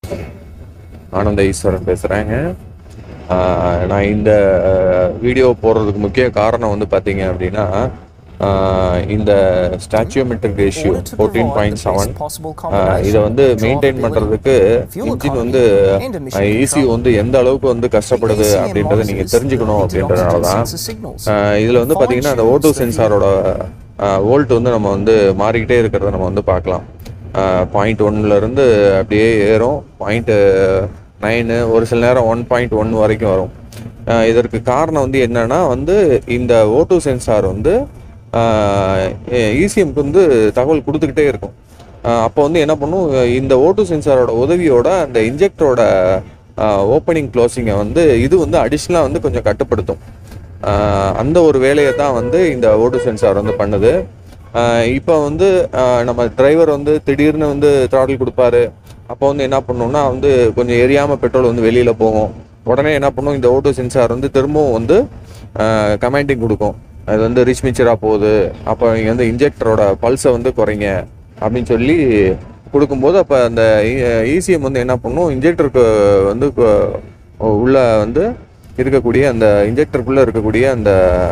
ஆனந்த ஈஸ்வரன் பேசுகிறேங்க நான் இந்த வீடியோ போடுறதுக்கு முக்கிய காரணம் வந்து பார்த்தீங்க அப்படின்னா ஆஹ் இந்த stoichiometric ratio fourteen point seven இதை வந்து மெயின்டைன் பண்ணுறதுக்கு இன்ஜின் வந்து ஈசி வந்து எந்த அளவுக்கு வந்து கஷ்டப்படுது அப்படின்றத நீங்கள் தெரிஞ்சுக்கணும் அப்படின்றதுனால தான் இதில் வந்து பார்த்தீங்கன்னா அந்த ஓட்டோ சென்சாரோட வோல்ட் வந்து நம்ம வந்து மாறிக்கிட்டே இருக்கிறத நம்ம வந்து பார்க்கலாம் பாயிண்ட் இருந்து அப்படியே ஏறும் பாயிண்ட் நைனு ஒரு சில நேரம் ஒன் பாயிண்ட் ஒன் வரைக்கும் வரும் ஆஹ் இதற்கு காரணம் வந்து என்னன்னா வந்து இந்த ஓட்டோ சென்சார் வந்து இசிஎம்க்கு வந்து தகவல் கொடுத்துக்கிட்டே இருக்கும் அப்போ வந்து என்ன பண்ணும் இந்த ஓட்டோ சென்சாரோட உதவியோட அந்த இன்ஜெக்டரோட ஓப்பனிங் க்ளோசிங்கை வந்து இது வந்து அடிஷ்னலாக வந்து கொஞ்சம் கட்டுப்படுத்தும் ஆஹ் அந்த ஒரு வேலையை தான் வந்து இந்த ஓட்டோ சென்சார் வந்து பண்ணுது இப்போ வந்து ஆஹ் நம்ம டிரைவர் வந்து திடீர்னு வந்து த்ராட்டில் கொடுப்பாரு அப்போ வந்து என்ன பண்ணோம்னா வந்து கொஞ்சம் எரியாமல் பெட்ரோல் வந்து வெளியில் போகும் உடனே என்ன பண்ணும் இந்த ஓட்டோ சென்சார் வந்து திரும்பவும் வந்து கமாண்டிங் கொடுக்கும் அது வந்து ரிச் மிச்சராக போகுது அப்போ நீங்கள் வந்து இன்ஜெக்டரோட பல்ஸை வந்து குறைங்க அப்படின்னு சொல்லி கொடுக்கும்போது அப்போ அந்த இசிஎம் வந்து என்ன பண்ணும் இன்ஜெக்டருக்கு வந்து கு- உள்ள வந்து இருக்கக்கூடிய அந்த இன்ஜெக்டருக்குள்ளே இருக்கக்கூடிய அந்த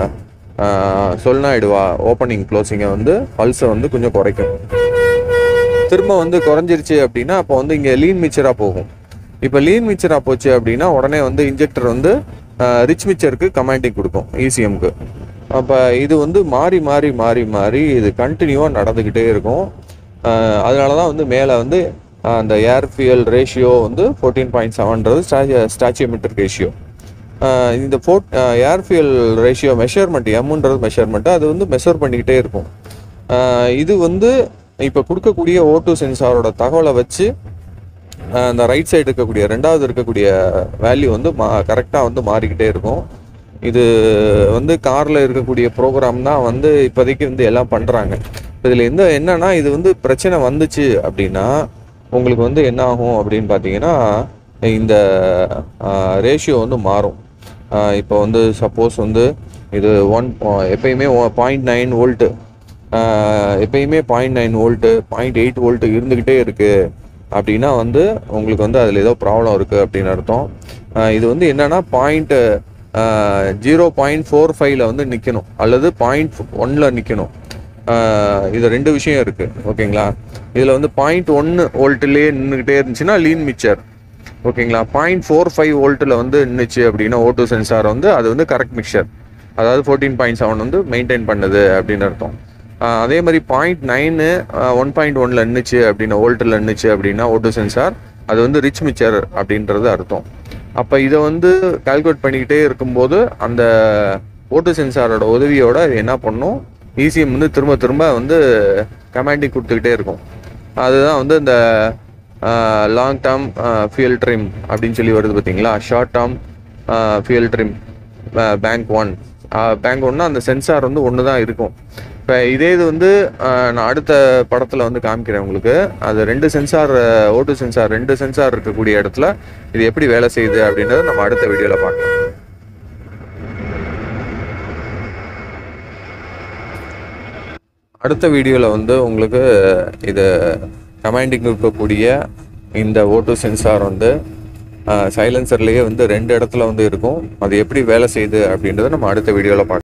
சொல்னாயிடுவா ஓப்பனிங் க்ளோசிங்கை வந்து பல்ஸை வந்து கொஞ்சம் குறைக்கும் திரும்ப வந்து குறைஞ்சிருச்சு அப்படின்னா அப்போ வந்து இங்கே லீன் மிச்சராக போகும் இப்போ லீன் மிச்சராக போச்சு அப்படின்னா உடனே வந்து இன்ஜெக்டர் வந்து ரிச் மிச்சருக்கு கமாண்டிங் கொடுக்கும் இசிஎம்க்கு அப்போ இது வந்து மாறி மாறி மாறி மாறி இது கண்டினியூவாக நடந்துக்கிட்டே இருக்கும் அஹ் அதனால தான் வந்து மேலே வந்து அஹ் அந்த ஏர் ஃபியல் ரேஷியோ வந்து ஃபோர்டீன் பாயிண்ட் செவன்றது ஸ்டாச்சியோமெட்ரிக் ரேஷியோ இந்த ஃபோர்ட் ஏர் ஃபியல் ரேஷியோ மெஷர்மெண்ட் எம்ன்றது மெஷர்மெண்ட் அது வந்து மெஷர் பண்ணிக்கிட்டே இருக்கும் அஹ் இது வந்து இப்போ கொடுக்கக்கூடிய ஓட்டு சென்சாரோட தகவலை வச்சு அஹ் அந்த ரைட் சைடு இருக்கக்கூடிய ரெண்டாவது இருக்கக்கூடிய வேல்யூ வந்து மா கரெக்டாக வந்து மாறிக்கிட்டே இருக்கும் இது வந்து காரில் இருக்கக்கூடிய ப்ரோக்ராம் தான் வந்து இப்போதைக்கு வந்து எல்லாம் பண்ணுறாங்க இதில் எந்த என்னன்னா இது வந்து பிரச்சனை வந்துச்சு அப்படின்னா உங்களுக்கு வந்து என்ன ஆகும் அப்படின்னு பார்த்தீங்கன்னா இந்த ரேஷியோ வந்து மாறும் அஹ் இப்போ வந்து சப்போஸ் வந்து இது ஒன் எப்பயுமே பாயிண்ட் நைன் வோல்ட்டு எப்பயுமே point nine volt point eight volt இருந்துக்கிட்டே இருக்குது அப்படின்னா வந்து உங்களுக்கு வந்து அதில் ஏதோ ப்ராப்ளம் இருக்குது அப்படின்னு அர்த்தம் அஹ் இது வந்து என்னன்னா பாயிண்ட் ஜீரோ பாயிண்ட் ஃபோர் ஃபைவ்ல வந்து நிற்கணும் அல்லது பாயிண்ட் ஒன்ல நிற்கணும் இது ரெண்டு விஷயம் இருக்கு ஓகேங்களா இதில் வந்து பாயிண்ட் ஒன்று வோல்ட்லேயே நின்றுக்கிட்டே இருந்துச்சுன்னா லீன் மிச்சர் ஓகேங்களா பாயிண்ட் ஃபோர் ஃபைவ் வோல்ட்டில் வந்து நின்றுச்சு அப்படின்னா ஓட்டு சென்சார் வந்து அது வந்து கரெக்ட் மிக்சர் அதாவது ஃபோர்டீன் பாயிண்ட் செவன் வந்து மெயின்டைன் பண்ணுது அப்படின்னு அர்த்தம் ஆஹ் அதே மாதிரி பாயிண்ட் நைனு ஒன் பாயிண்ட் ஒன்ல நின்றுச்சு அப்படின்னா வோல்ட்டில் நின்றுச்சு அப்படின்னா ஓட்டு சென்சார் அது வந்து ரிச் மிச்சர் அப்படின்றது அர்த்தம் அப்போ இதை வந்து கால்குலேட் பண்ணிக்கிட்டே இருக்கும்போது அந்த ஓட்டு சென்சாரோட உதவியோட இது என்ன பண்ணும் இசிஎம் வந்து திரும்ப திரும்ப வந்து கமாண்டிங் கொடுத்துக்கிட்டே இருக்கும் அதுதான் வந்து இந்த லாங் டேர்ம் ஃபியல் ட்ரிம் அப்படின்னு சொல்லி வருது பார்த்தீங்களா short term fuel trim bank one bank ஒன்னா அந்த சென்சார் வந்து ஒன்று தான் இருக்கும் இப்போ இதே இது வந்து ஆஹ், நான் அடுத்த படத்தில் வந்து காமிக்கிறேன் உங்களுக்கு அது ரெண்டு சென்சார் ஓட்டு சென்சார் ரெண்டு சென்சார் இருக்கக்கூடிய இடத்துல இது எப்படி வேலை செய்யுது அப்படின்றத நம்ம அடுத்த வீடியோவில் பார்க்கலாம் அடுத்த வீடியோவில் வந்து உங்களுக்கு இது கமாண்டிங் இருக்கக்கூடிய இந்த ஓட்டு சென்சார் வந்து சைலன்சர்லேயே வந்து ரெண்டு இடத்துல வந்து இருக்கும் அது எப்படி வேலை செய்யுது அப்படின்றத நம்ம அடுத்த வீடியோவில் பார்க்கலாம்